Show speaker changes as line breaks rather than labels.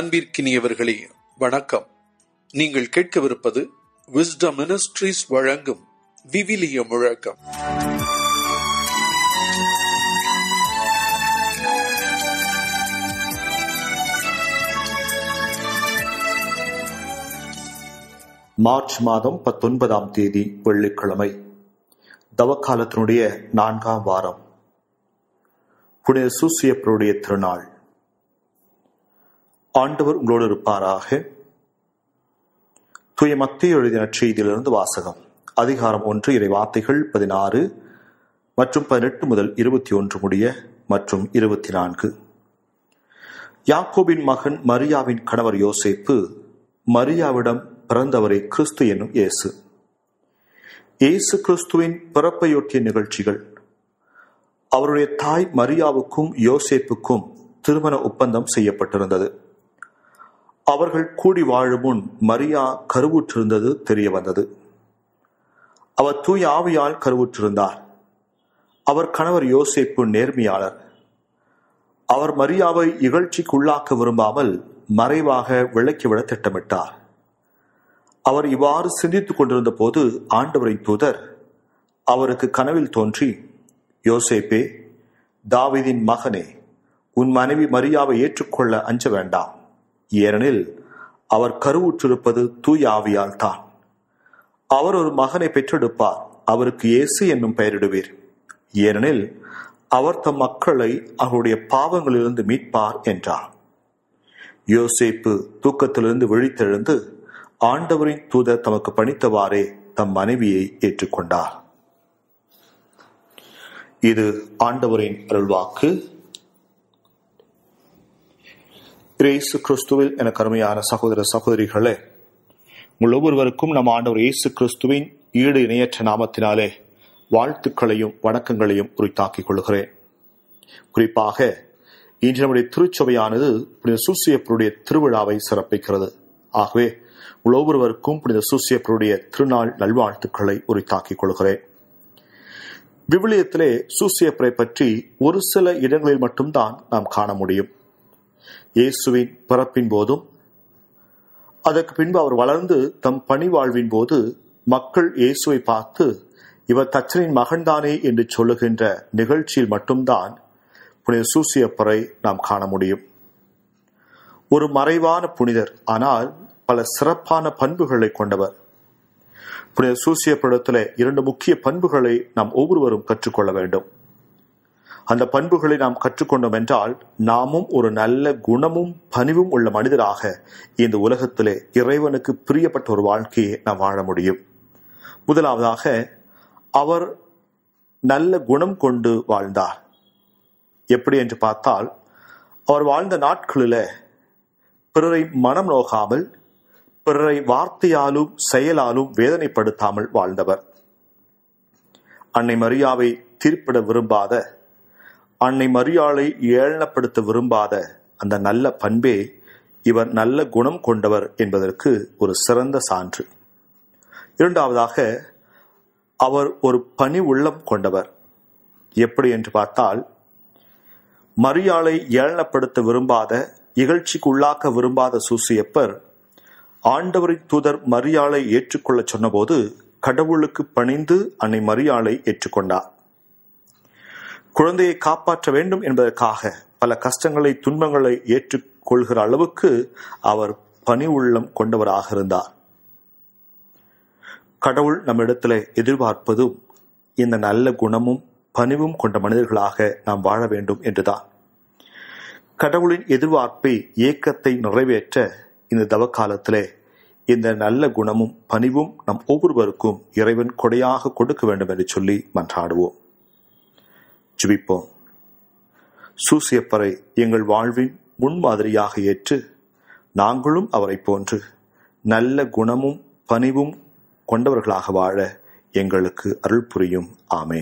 அன்பிற்கினியவர்களே வணக்கம் நீங்கள் கேட்கவிருப்பது விஸ்டம் மினிஸ்ட்ரீஸ் வழங்கும் விவிலிய முழக்கம்
மார்ச் மாதம் பத்தொன்பதாம் தேதி வெள்ளிக்கிழமை தவக்காலத்தினுடைய நான்காம் வாரம் புனித சூசியப்பருடைய திருநாள் ஆண்டவர் உங்களோடு இருப்பாராக தூய மத்திய எழுதின செய்தியிலிருந்து வாசகம் அதிகாரம் ஒன்று இறை வார்த்தைகள் பதினாறு மற்றும் பதினெட்டு முதல் இருபத்தி ஒன்று முடிய மற்றும் இருபத்தி நான்கு யாக்கோபின் மகன் மரியாவின் கணவர் யோசேப்பு மரியாவிடம் பிறந்தவரை கிறிஸ்து என்னும் இயேசு இயேசு கிறிஸ்துவின் பிறப்பையொட்டிய நிகழ்ச்சிகள் அவருடைய தாய் மரியாவுக்கும் யோசேப்புக்கும் திருமண ஒப்பந்தம் செய்யப்பட்டிருந்தது அவர்கள் கூடி வாழும் முன் மரியா கருவுற்றிருந்தது தெரிய வந்தது அவர் தூய ஆவியால் கருவுற்றிருந்தார் அவர் கணவர் யோசேப்பு நேர்மையாளர் அவர் மரியாவை இகழ்ச்சிக்குள்ளாக்க விரும்பாமல் மறைவாக விளக்கிவிட திட்டமிட்டார் அவர் இவ்வாறு சிந்தித்துக் கொண்டிருந்த போது ஆண்டவரின் தூதர் அவருக்கு கனவில் தோன்றி யோசேப்பே தாவிதின் மகனே உன் மனைவி மரியாவை ஏற்றுக்கொள்ள அஞ்ச வேண்டாம் ஏனெனில் அவர் கருவுற்றிருப்பது தூய ஆவியால் தான் அவர் ஒரு மகனை பெற்றெடுப்பார் அவருக்கு இயேசு என்னும் பெயரிடுவீர் ஏனெனில் அவர் தம் மக்களை அவருடைய பாவங்களிலிருந்து மீட்பார் என்றார் யோசேப்பு தூக்கத்திலிருந்து விழித்தெழுந்து ஆண்டவரின் தூதர் தமக்கு பணித்தவாறே தம் மனைவியை ஏற்றுக்கொண்டார் இது ஆண்டவரின் அருள்வாக்கு இயேசு கிறிஸ்துவில் என கருமையான சகோதர சகோதரிகளே உங்கள் ஒவ்வொருவருக்கும் நம் ஆண்டவர் இயேசு கிறிஸ்துவின் ஈடு இணையற்ற நாமத்தினாலே வாழ்த்துக்களையும் வணக்கங்களையும் உரித்தாக்கிக் கொள்கிறேன் குறிப்பாக இன்று நம்முடைய திருச்சபையானது புனித சூசியப்பருடைய திருவிழாவை சிறப்பிக்கிறது ஆகவே உங்கள் ஒவ்வொருவருக்கும் புனித சூசியப்பருடைய திருநாள் நல்வாழ்த்துக்களை உரித்தாக்கிக் கொள்கிறேன் விவிலியத்திலே சூசியப்பரை பற்றி ஒரு சில இடங்களில் மட்டும்தான் நாம் காண முடியும் இயேசுவின் பிறப்பின் போதும் அதற்கு பின்பு அவர் வளர்ந்து தம் பணி வாழ்வின் போது மக்கள் இயேசுவை பார்த்து இவர் தச்சனின் மகன்தானே என்று சொல்லுகின்ற நிகழ்ச்சியில் மட்டும்தான் புனித சூசியப்பரை நாம் காண முடியும் ஒரு மறைவான புனிதர் ஆனால் பல சிறப்பான பண்புகளை கொண்டவர் புனித சூசியப்படத்தில் இரண்டு முக்கிய பண்புகளை நாம் ஒவ்வொருவரும் கற்றுக்கொள்ள வேண்டும் அந்த பண்புகளை நாம் கற்றுக்கொண்டோம் என்றால் நாமும் ஒரு நல்ல குணமும் பணிவும் உள்ள மனிதராக இந்த உலகத்திலே இறைவனுக்கு பிரியப்பட்ட ஒரு வாழ்க்கையை நாம் வாழ முடியும் முதலாவதாக அவர் நல்ல குணம் கொண்டு வாழ்ந்தார் எப்படி என்று பார்த்தால் அவர் வாழ்ந்த நாட்களில் பிறரை மனம் நோகாமல் பிறரை வார்த்தையாலும் செயலாலும் வேதனைப்படுத்தாமல் வாழ்ந்தவர் அன்னை மரியாவை தீர்ப்பிட விரும்பாத அன்னை மரியாளை ஏளனப்படுத்த விரும்பாத அந்த நல்ல பண்பே இவர் நல்ல குணம் கொண்டவர் என்பதற்கு ஒரு சிறந்த சான்று இரண்டாவதாக அவர் ஒரு பணி உள்ளம் கொண்டவர் எப்படி என்று பார்த்தால் மரியாளை ஏளனப்படுத்த விரும்பாத இகழ்ச்சிக்கு உள்ளாக்க விரும்பாத சூசியப்பர் ஆண்டவரின் தூதர் மரியாளை ஏற்றுக்கொள்ள சொன்னபோது கடவுளுக்கு பணிந்து அன்னை மரியாளை ஏற்றுக்கொண்டார் குழந்தையை காப்பாற்ற வேண்டும் என்பதற்காக பல கஷ்டங்களை துன்பங்களை ஏற்றுக்கொள்கிற அளவுக்கு அவர் பணி உள்ளம் கொண்டவராக இருந்தார் கடவுள் நம்மிடத்தில் எதிர்பார்ப்பதும் இந்த நல்ல குணமும் பணிவும் கொண்ட மனிதர்களாக நாம் வாழ வேண்டும் என்றுதான் கடவுளின் எதிர்பார்ப்பை இயக்கத்தை நிறைவேற்ற இந்த தவக்காலத்திலே இந்த நல்ல குணமும் பணிவும் நம் ஒவ்வொருவருக்கும் இறைவன் கொடையாக கொடுக்க வேண்டும் என்று சொல்லி மன்றாடுவோம் ஜிபிப்போம் சூசியப்பரை எங்கள் வாழ்வின் முன்மாதிரியாக ஏற்று நாங்களும் அவரை போன்று நல்ல குணமும் பணிவும் கொண்டவர்களாக வாழ எங்களுக்கு அருள் புரியும் ஆமே